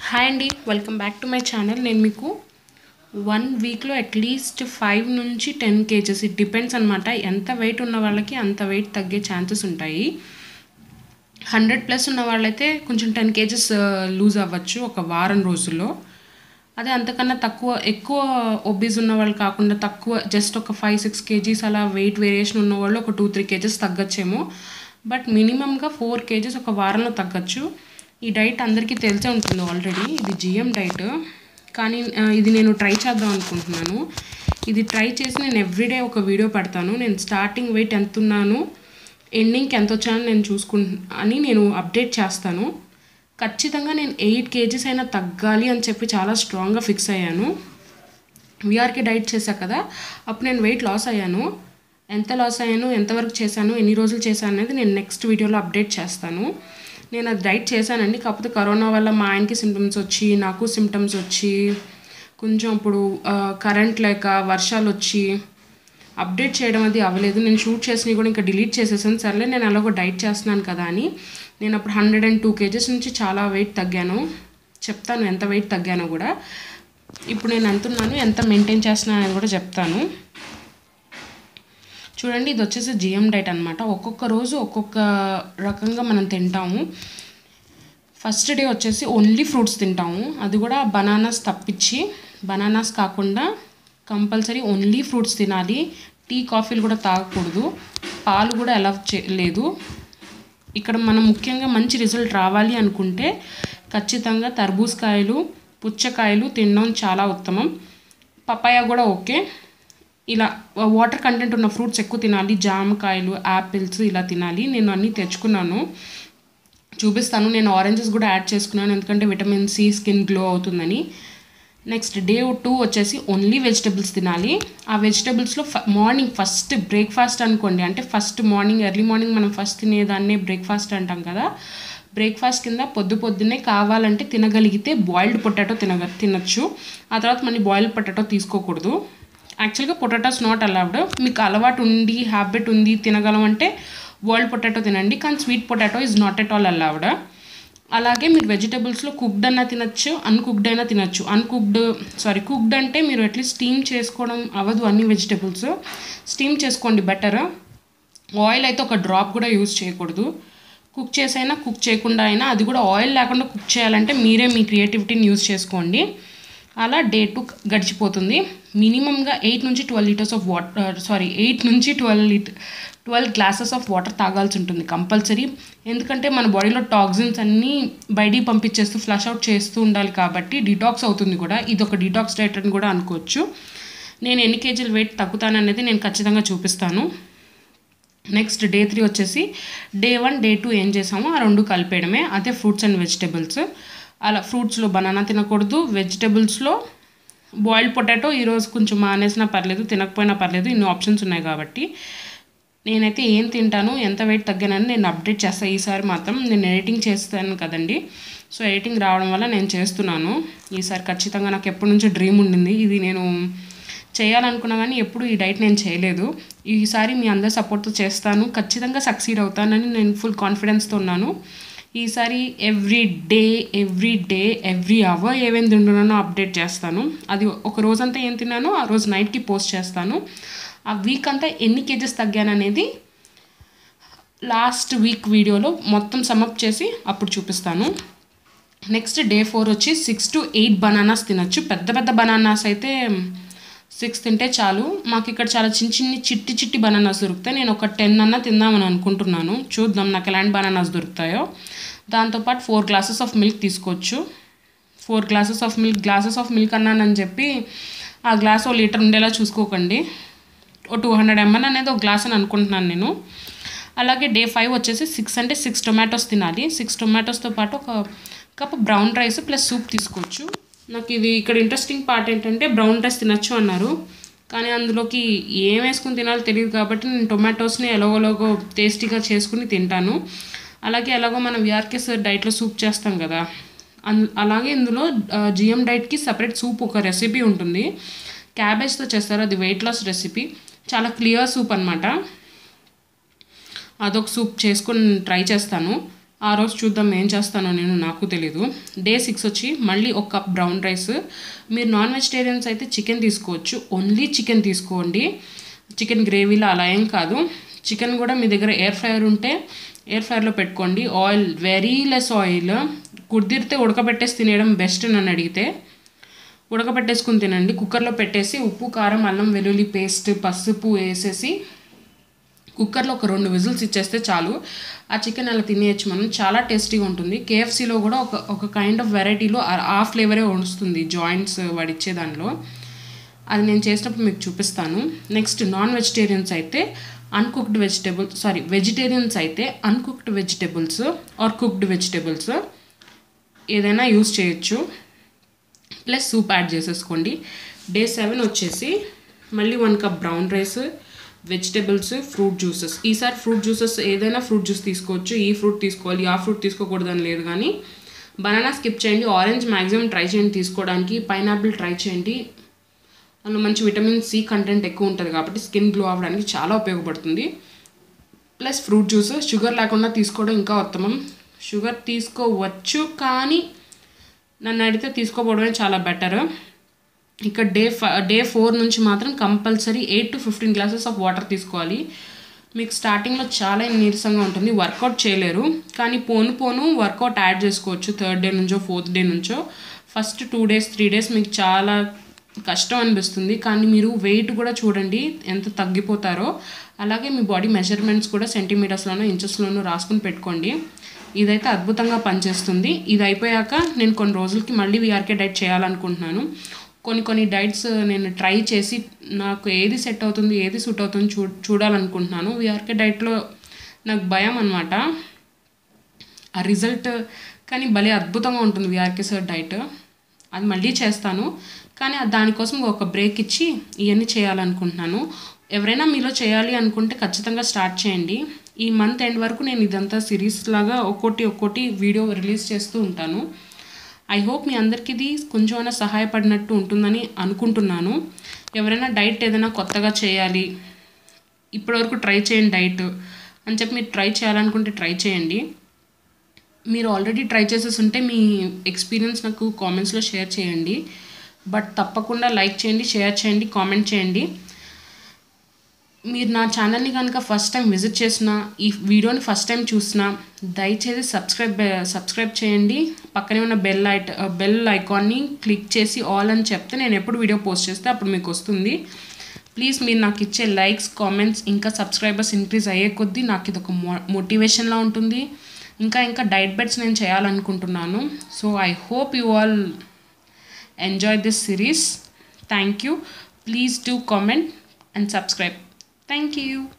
hi అండి welcome back to my channel నేను మీకు వన్ వీక్లో అట్లీస్ట్ ఫైవ్ నుంచి టెన్ కేజెస్ ఇట్ డిపెండ్స్ అనమాట ఎంత వెయిట్ ఉన్న వాళ్ళకి అంత వెయిట్ తగ్గే ఛాన్సెస్ ఉంటాయి హండ్రెడ్ ప్లస్ ఉన్న వాళ్ళైతే కొంచెం టెన్ కేజెస్ లూజ్ అవ్వచ్చు ఒక వారం రోజుల్లో అదే అంతకన్నా తక్కువ ఎక్కువ ఒబీస్ ఉన్న వాళ్ళు కాకుండా తక్కువ జస్ట్ ఒక ఫైవ్ సిక్స్ కేజీస్ అలా వెయిట్ వేరియేషన్ ఉన్న వాళ్ళు ఒక టూ త్రీ కేజెస్ తగ్గచ్చేమో బట్ మినిమంగా ఫోర్ కేజెస్ ఒక వారంలో తగ్గచ్చు ఈ డైట్ అందరికీ తెలిసే ఉంటుంది ఆల్రెడీ ఇది జిఎం డైట్ కానీ ఆ, ఇది నేను ట్రై చేద్దాం అనుకుంటున్నాను ఇది ట్రై చేసి నేను ఎవ్రీడే ఒక వీడియో పెడతాను నేను స్టార్టింగ్ వెయిట్ ఎంత ఉన్నాను ఎండింగ్కి ఎంత వచ్చానో నేను చూసుకుంటు అని నేను అప్డేట్ చేస్తాను ఖచ్చితంగా నేను ఎయిట్ కేజీస్ అయినా తగ్గాలి అని చెప్పి చాలా స్ట్రాంగ్గా ఫిక్స్ అయ్యాను విఆర్కే డైట్ చేశా కదా అప్పుడు నేను వెయిట్ లాస్ అయ్యాను ఎంత లాస్ అయ్యాను ఎంతవరకు చేశాను ఎన్ని రోజులు చేశాను అనేది నేను నెక్స్ట్ వీడియోలో అప్డేట్ చేస్తాను నేను అది డైట్ చేశానండి కాకపోతే కరోనా వల్ల మా ఆయనకి సిమ్టమ్స్ వచ్చి నాకు సిమ్టమ్స్ వచ్చి కొంచెం అప్పుడు కరెంట్ లేక వర్షాలు వచ్చి అప్డేట్ చేయడం అది అవ్వలేదు నేను షూట్ చేసినవి కూడా ఇంకా డిలీట్ చేసేసాను సర్లే నేను అలాగో డైట్ చేస్తున్నాను కదా అని నేను అప్పుడు హండ్రెడ్ అండ్ టూ కేజెస్ నుంచి చాలా వెయిట్ తగ్గాను చెప్తాను ఎంత వెయిట్ తగ్గానో కూడా ఇప్పుడు నేను ఎంత ఉన్నాను ఎంత మెయింటైన్ చేస్తున్నాను అనేది కూడా చెప్తాను చూడండి ఇది వచ్చేసి జిఎం డైట్ అనమాట ఒక్కొక్క రోజు ఒక్కొక్క రకంగా మనం తింటాము ఫస్ట్ డే వచ్చేసి ఓన్లీ ఫ్రూట్స్ తింటాము అది కూడా బనానాస్ తప్పించి బనానాస్ కాకుండా కంపల్సరీ ఓన్లీ ఫ్రూట్స్ తినాలి టీ కాఫీలు కూడా తాగకూడదు పాలు కూడా అలౌ చేయలేదు ఇక్కడ మనం ముఖ్యంగా మంచి రిజల్ట్ రావాలి అనుకుంటే ఖచ్చితంగా తర్బూజకాయలు పుచ్చకాయలు తినడం చాలా ఉత్తమం పపాయ కూడా ఓకే ఇలా వాటర్ కంటెంట్ ఉన్న ఫ్రూట్స్ ఎక్కువ తినాలి జామకాయలు యాపిల్స్ ఇలా తినాలి నేను అన్నీ తెచ్చుకున్నాను చూపిస్తాను నేను ఆరెంజెస్ కూడా యాడ్ చేసుకున్నాను ఎందుకంటే విటమిన్ సి స్కిన్ గ్లో అవుతుందని నెక్స్ట్ డే టూ వచ్చేసి ఓన్లీ వెజిటబుల్స్ తినాలి ఆ వెజిటబుల్స్లో ఫ మార్నింగ్ ఫస్ట్ బ్రేక్ఫాస్ట్ అనుకోండి అంటే ఫస్ట్ మార్నింగ్ ఎర్లీ మార్నింగ్ మనం ఫస్ట్ తినేదాన్నే బ్రేక్ఫాస్ట్ అంటాం కదా బ్రేక్ఫాస్ట్ కింద పొద్దు పొద్దున్నే కావాలంటే తినగలిగితే బాయిల్డ్ పొటాటో తినగ తినచ్చు ఆ తర్వాత మళ్ళీ బాయిల్డ్ పొటాటో తీసుకోకూడదు యాక్చువల్గా పొటాటోస్ నాట్ అలౌడ్ మీకు అలవాటు ఉండి హ్యాబిట్ ఉంది తినగలం అంటే బాయిల్డ్ పొటాటో తినండి కానీ sweet potato is not at all allowed అలాగే మీరు వెజిటబుల్స్లో కుక్డ్ అన్నా తినచ్చు అన్కుక్డ్ అయినా తినచ్చు అన్కుక్డ్ సారీ కుక్డ్ అంటే మీరు అట్లీస్ట్ స్టీమ్ చేసుకోవడం అవ్వదు అన్ని వెజిటబుల్స్ స్టీమ్ చేసుకోండి బెటర్ ఆయిల్ అయితే ఒక డ్రాప్ కూడా యూజ్ చేయకూడదు కుక్ చేసైనా కుక్ చేయకుండా అయినా అది కూడా ఆయిల్ లేకుండా కుక్ చేయాలంటే మీరే మీ క్రియేటివిటీని యూజ్ చేసుకోండి అలా డే టూ గడిచిపోతుంది మినిమంగా ఎయిట్ నుంచి twelve litres of water sorry eight నుంచి twelve litre twelve glasses of water తాగాల్సి ఉంటుంది కంపల్సరీ ఎందుకంటే మన బాడీలో టాక్సిన్స్ అన్నీ బయటికి పంపించేస్తూ ఫ్లష్ అవుట్ చేస్తూ ఉండాలి కాబట్టి డిటాక్స్ అవుతుంది కూడా ఇది ఒక డిటాక్స్ డైట్ అని కూడా అనుకోవచ్చు నేను ఎన్ని కేజీలు వెయిట్ తగ్గుతాననేది నేను ఖచ్చితంగా చూపిస్తాను నెక్స్ట్ డే త్రీ వచ్చేసి డే వన్ డే టూ ఏం చేసామో ఆ రెండు కలిపేయడమే అదే ఫ్రూట్స్ అండ్ వెజిటేబుల్స్ అలా ఫ్రూట్స్లో బనానా తినకూడదు వెజిటేబుల్స్లో బాయిల్డ్ పొటాటో ఈరోజు కొంచెం మానేసినా పర్లేదు తినకపోయినా పర్లేదు ఇన్ని ఆప్షన్స్ ఉన్నాయి కాబట్టి నేనైతే ఏం తింటాను ఎంత వెయిట్ తగ్గానని నేను అప్డేట్ చేస్తాను ఈసారి మాత్రం నేను ఎడిటింగ్ చేస్తాను కదండి సో ఎడిటింగ్ రావడం వల్ల నేను చేస్తున్నాను ఈసారి ఖచ్చితంగా నాకు ఎప్పటి నుంచో డ్రీమ్ ఉండింది ఇది నేను చేయాలనుకున్నా కానీ ఎప్పుడు ఈ డైట్ నేను చేయలేదు ఈసారి మీ అందరి సపోర్ట్తో చేస్తాను ఖచ్చితంగా సక్సీడ్ అవుతానని నేను ఫుల్ కాన్ఫిడెన్స్తో ఉన్నాను ఈసారి every day every day every hour ఏమేమి తింటున్నానో అప్డేట్ చేస్తాను అది ఒక రోజంతా ఏం తిన్నానో ఆ రోజు నైట్కి పోస్ట్ చేస్తాను ఆ వీక్ అంతా ఎన్ని కేజెస్ తగ్గాననేది లాస్ట్ వీక్ వీడియోలో మొత్తం సమప్ చేసి అప్పుడు చూపిస్తాను నెక్స్ట్ డే ఫోర్ వచ్చి సిక్స్ టు ఎయిట్ బనానాస్ తినచ్చు పెద్ద పెద్ద బనానాస్ అయితే సిక్స్ తింటే చాలు మాకు ఇక్కడ చాలా చిన్న చిన్ని చిట్టి చిట్టి బనానాస్ దొరుకుతాయి నేను ఒక టెన్ అన్న తిందామని అనుకుంటున్నాను చూద్దాం నాకు ఎలాంటి బనానాస్ దొరుకుతాయో దాంతోపాటు ఫోర్ గ్లాసెస్ ఆఫ్ మిల్క్ తీసుకోవచ్చు four glasses of milk glasses of milk అన్నానని చెప్పి ఆ గ్లాస్ ఓ లీటర్ ఉండేలా చూసుకోకండి ఓ టూ హండ్రెడ్ ఎంఎల్ అనేది ఒక గ్లాస్ అని అనుకుంటున్నాను నేను అలాగే డే ఫైవ్ వచ్చేసి సిక్స్ అంటే సిక్స్ టొమాటోస్ తినాలి సిక్స్ టొమాటోస్తో పాటు ఒక cup brown rice plus soup తీసుకోవచ్చు నాకు ఇది ఇక్కడ ఇంట్రెస్టింగ్ పార్ట్ ఏంటంటే బ్రౌన్ రైస్ తినచ్చు అన్నారు కానీ అందులోకి ఏం వేసుకుని తినాలో తెలియదు కాబట్టి నేను టొమాటోస్ని ఎలాగోలాగో టేస్టీగా చేసుకుని తింటాను అలాగే ఎలాగో మనం విఆర్కేస్ డైట్లో సూప్ చేస్తాం కదా అన్- అలాగే ఇందులో జిఎం డైట్కి సపరేట్ సూప్ ఒక రెసిపీ ఉంటుంది క్యాబేజ్తో చేస్తారు అది వెయిట్ లాస్ రెసిపీ చాలా క్లియర్ సూప్ అనమాట అదొక సూప్ చేసుకొని ట్రై చేస్తాను ఆ రోజు చూద్దాం ఏం చేస్తానో నేను నాకు తెలీదు డే సిక్స్ వచ్చి మళ్ళీ ఒక కప్ బ్రౌన్ రైస్ మీరు నాన్ వెజిటేరియన్స్ అయితే చికెన్ తీసుకోవచ్చు ఓన్లీ చికెన్ తీసుకోండి చికెన్ గ్రేవీలో అలా ఏం కాదు చికెన్ కూడా మీ దగ్గర ఎయిర్ ఫ్రైయర్ ఉంటే ఎయిర్ ఫ్రైయర్లో పెట్టుకోండి ఆయిల్ వెరీ లెస్ ఆయిల్ కుదిరితే ఉడకబెట్టేసి తినేయడం బెస్ట్ నన్ను అడిగితే ఉడకబెట్టేసుకుని తినండి కుక్కర్లో పెట్టేసి ఉప్పు కారం అల్లం వెల్లుల్లి పేస్ట్ పసుపు వేసేసి కుక్కర్లో ఒక రెండు విజిల్స్ ఇచ్చేస్తే చాలు ఆ చికెన్ అలా తినేయచ్చు మనం చాలా టేస్టీగా ఉంటుంది కేఎఫ్సీలో కూడా ఒక ఒక కైండ్ ఆఫ్ వెరైటీలో ఆ ఫ్లేవరే వస్తుంది జాయింట్స్ వాడు ఇచ్చే దానిలో అది నేను చేసినప్పుడు మీకు చూపిస్తాను నెక్స్ట్ నాన్ వెజిటేరియన్స్ అయితే అన్కుక్డ్ వెజిటేబుల్స్ సారీ వెజిటేరియన్స్ అయితే uncooked vegetables or cooked vegetables ఏదైనా యూస్ చేయొచ్చు ప్లస్ సూప్ యాడ్ చేసేసుకోండి డే సెవెన్ వచ్చేసి మళ్ళీ one cup brown rice vegetables fruit juices ఈసారి ఫ్రూట్ జ్యూసెస్ ఏదైనా ఫ్రూట్ జ్యూస్ తీసుకోవచ్చు ఈ ఫ్రూట్ తీసుకోవాలి ఆ ఫ్రూట్ తీసుకోకూడదని లేదు కానీ బనానా స్కిప్ చేయండి ఆరెంజ్ మ్యాక్సిమం ట్రై చేయండి తీసుకోవడానికి పైనాపిల్ ట్రై చేయండి అందులో మంచి విటమిన్ సి కంటెంట్ ఎక్కువ ఉంటుంది కాబట్టి స్కిన్ గ్లో అవ్వడానికి చాలా ఉపయోగపడుతుంది ప్లస్ ఫ్రూట్ జ్యూస్ షుగర్ లేకుండా తీసుకోవడం ఇంకా ఉత్తమం షుగర్ తీసుకోవచ్చు కానీ నన్ను అడిగితే తీసుకోపోవడమే చాలా బెటర్ ఇక డే ఫ డే ఫోర్ నుంచి మాత్రం compulsory eight to fifteen glasses of water తీసుకోవాలి మీకు స్టార్టింగ్లో చాలా నీరసంగా ఉంటుంది వర్కౌట్ చేయలేరు కానీ పోను పోను వర్కౌట్ యాడ్ చేసుకోవచ్చు థర్డ్ డే నుంచో ఫోర్త్ డే నుంచో first two days three days మీకు చాలా కష్టం అనిపిస్తుంది కానీ మీరు వెయిట్ కూడా చూడండి ఎంత తగ్గిపోతారో అలాగే మీ బాడీ మెజర్మెంట్స్ కూడా సెంటీమీటర్స్లోనూ ఇంచెస్లోనూ రాసుకుని పెట్టుకోండి ఇదైతే అద్భుతంగా పనిచేస్తుంది ఇది అయిపోయాక నేను కొన్ని రోజులకి మళ్ళీ వీఆర్కే డైట్ చేయాలనుకుంటున్నాను కొన్ని కొన్ని డైట్స్ నేను ట్రై చేసి నాకు ఏది సెట్ అవుతుంది ఏది సూట్ అవుతుంది చూ చూడాలనుకుంటున్నాను వీఆర్కే డైట్లో నాకు భయం అనమాట ఆ రిజల్ట్ కానీ భలే అద్భుతంగా ఉంటుంది వీఆర్కే సార్ డైట్ అది మళ్ళీ చేస్తాను కానీ దానికోసం ఒక బ్రేక్ ఇచ్చి ఇవన్నీ చేయాలనుకుంటున్నాను ఎవరైనా మీలో చేయాలి అనుకుంటే ఖచ్చితంగా స్టార్ట్ చేయండి ఈ మంత్ ఎండ్ వరకు నేను ఇదంతా సిరీస్ లాగా ఒక్కోటి ఒక్కోటి వీడియో రిలీజ్ చేస్తూ ఉంటాను ఐ హోప్ మీ అందరికీ ఇది కొంచెమైనా సహాయపడినట్టు ఉంటుందని అనుకుంటున్నాను ఎవరైనా డైట్ ఏదైనా కొత్తగా చేయాలి ఇప్పటివరకు ట్రై చేయండి డైట్ అని చెప్పి మీరు ట్రై చేయాలనుకుంటే ట్రై చేయండి మీరు ఆల్రెడీ ట్రై చేసేసి ఉంటే మీ ఎక్స్పీరియన్స్ నాకు కామెంట్స్లో షేర్ చేయండి బట్ తప్పకుండా లైక్ చేయండి షేర్ చేయండి కామెంట్ చేయండి మీరు నా ఛానల్ని కనుక ఫస్ట్ టైం విజిట్ చేసిన ఈ వీడియోని ఫస్ట్ టైం చూసిన దయచేసి సబ్స్క్రైబ్ సబ్స్క్రైబ్ చేయండి పక్కనే ఉన్న బెల్ ఐట బెల్ ఐకాన్ని క్లిక్ చేసి ఆల్ అని చెప్తే నేను ఎప్పుడు వీడియో పోస్ట్ చేస్తే అప్పుడు మీకు వస్తుంది ప్లీజ్ మీరు నాకు ఇచ్చే లైక్స్ కామెంట్స్ ఇంకా సబ్స్క్రైబర్స్ ఇంక్రీజ్ అయ్యే కొద్దీ నాకు ఇది ఒక మో మోటివేషన్లా ఉంటుంది ఇంకా ఇంకా డైట్ బెడ్స్ నేను చేయాలనుకుంటున్నాను so I hope you all enjoy this series thank you please do comment and subscribe thank you